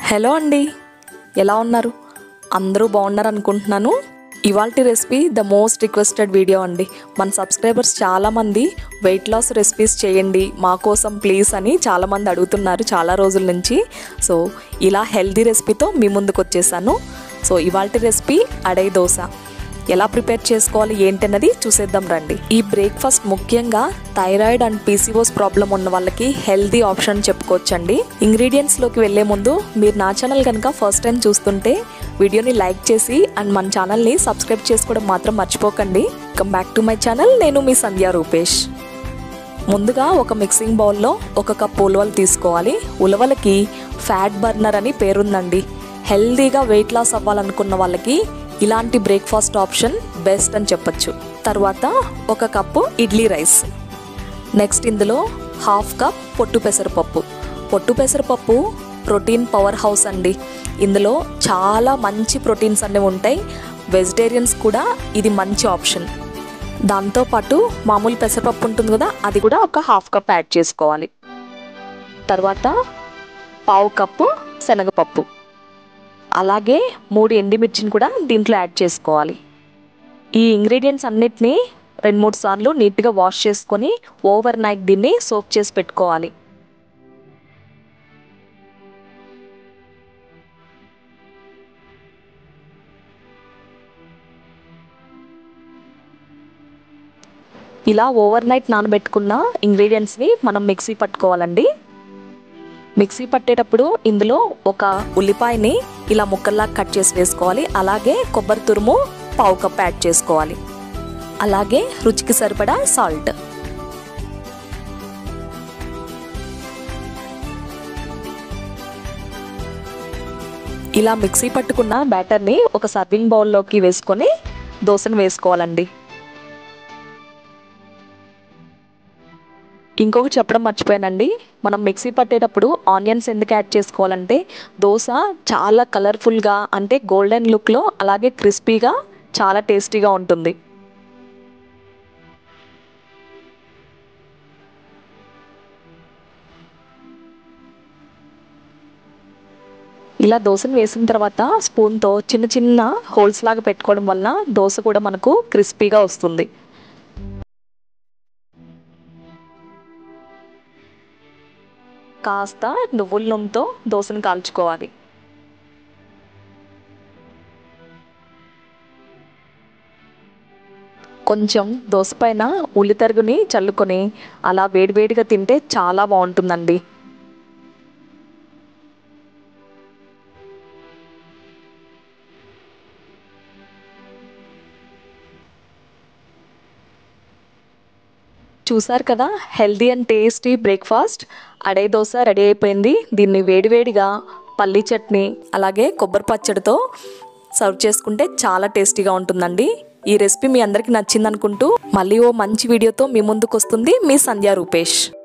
hello అండి ఎలా ఉన్నారు అందరూ బాగున్నారు అనుకుంటున్నాను ఇవాల్టి recipe the most requested video అండి మన సబ్స్క్రైబర్స్ చాలామంది వెయిట్ లాస్ రెసిపీస్ చేయండి మా కోసం ప్లీజ్ అని చాలామంది అడుగుతున్నారు చాలా రోజుల నుంచి సో ఇలా హెల్దీ రెసిపీతో మీ ముందుకు వచ్చేసాను సో ఇవాల్టి రెసిపీ అడై దోశ ఎలా ప్రిపేర్ చేసుకోవాలి ఏంటన్నది చూసేద్దాం రండి ఈ బ్రేక్ఫాస్ట్ ముఖ్యంగా థైరాయిడ్ అండ్ పీసీఓస్ ప్రాబ్లం ఉన్న వాళ్ళకి హెల్దీ ఆప్షన్ చెప్పుకోవచ్చండి ఇంగ్రీడియంట్స్లోకి వెళ్ళే ముందు మీరు నా ఛానల్ కనుక ఫస్ట్ టైం చూస్తుంటే వీడియోని లైక్ చేసి అండ్ మన ఛానల్ని సబ్స్క్రైబ్ చేసుకోవడం మాత్రం మర్చిపోకండి come back to my channel నేను మీ సంధ్యా రూపేష్ ముందుగా ఒక మిక్సింగ్ బౌల్లో ఒక కప్ ఉలవలు తీసుకోవాలి ఉలవలకి ఫ్యాట్ బర్నర్ అని పేరుందండి హెల్దీగా వెయిట్ లాస్ అవ్వాలనుకున్న వాళ్ళకి ఇలాంటి బ్రేక్ఫాస్ట్ ఆప్షన్ బెస్ట్ అని చెప్పొచ్చు తర్వాత ఒక కప్పు ఇడ్లీ రైస్ నెక్స్ట్ ఇందులో హాఫ్ కప్ పొట్టు పెసరపప్పు పొట్టు పెసరపప్పు ప్రోటీన్ పవర్ హౌస్ అండి ఇందులో చాలా మంచి ప్రోటీన్స్ అన్నీ ఉంటాయి వెజిటేరియన్స్ కూడా ఇది మంచి ఆప్షన్ దాంతోపాటు మామూలు పెసరపప్పు ఉంటుంది కదా అది కూడా ఒక హాఫ్ కప్ యాడ్ చేసుకోవాలి తర్వాత పావు కప్పు శనగపప్పు అలాగే మూడు ఎండిమిర్చిని కూడా దీంట్లో యాడ్ చేసుకోవాలి ఈ ఇంగ్రీడియంట్స్ అన్నిటినీ రెండు మూడు సార్లు నీట్గా వాష్ చేసుకొని ఓవర్ నైట్ దీన్ని సోక్ చేసి పెట్టుకోవాలి ఇలా ఓవర్ నైట్ నానబెట్టుకున్న ఇంగ్రీడియంట్స్ని మనం మిక్సీ పట్టుకోవాలండి మిక్సీ పట్టేటప్పుడు ఇందులో ఒక ఉల్లిపాయని ఇలా ముక్కల్లా కట్ చేసి వేసుకోవాలి అలాగే కొబ్బరి తురుము పావు కప్ యాడ్ చేసుకోవాలి అలాగే రుచికి సరిపడా సాల్ట్ ఇలా మిక్సీ పట్టుకున్న బ్యాటర్ని ఒక సర్వింగ్ బౌల్లోకి వేసుకొని దోశను వేసుకోవాలండి ఇంకొకటి చెప్పడం మర్చిపోయానండి మనం మిక్సీ పట్టేటప్పుడు ఆనియన్స్ ఎందుకు యాడ్ చేసుకోవాలంటే దోశ చాలా కలర్ఫుల్గా అంటే గోల్డెన్ లుక్లో అలాగే క్రిస్పీగా చాలా టేస్టీగా ఉంటుంది ఇలా దోశను వేసిన తర్వాత స్పూన్తో చిన్న చిన్న హోల్స్ లాగా పెట్టుకోవడం వల్ల దోశ కూడా మనకు క్రిస్పీగా వస్తుంది కాస్త నువ్వుల నూనెతో దోశను కాల్చుకోవాలి కొంచెం దోశ పైన ఉల్లి తరుగుని చల్లుకొని అలా వేడివేడిగా తింటే చాలా బాగుంటుందండి చూసారు కదా హెల్దీ అండ్ టేస్టీ బ్రేక్ఫాస్ట్ అడే దోశ రెడీ అయిపోయింది దీన్ని వేడివేడిగా పల్లీ చట్నీ అలాగే కొబ్బరి పచ్చడితో సర్వ్ చేసుకుంటే చాలా టేస్టీగా ఉంటుందండి ఈ రెసిపీ మీ అందరికీ నచ్చింది అనుకుంటూ మళ్ళీ ఓ మంచి వీడియోతో మీ ముందుకు వస్తుంది మీ సంధ్యా రూపేష్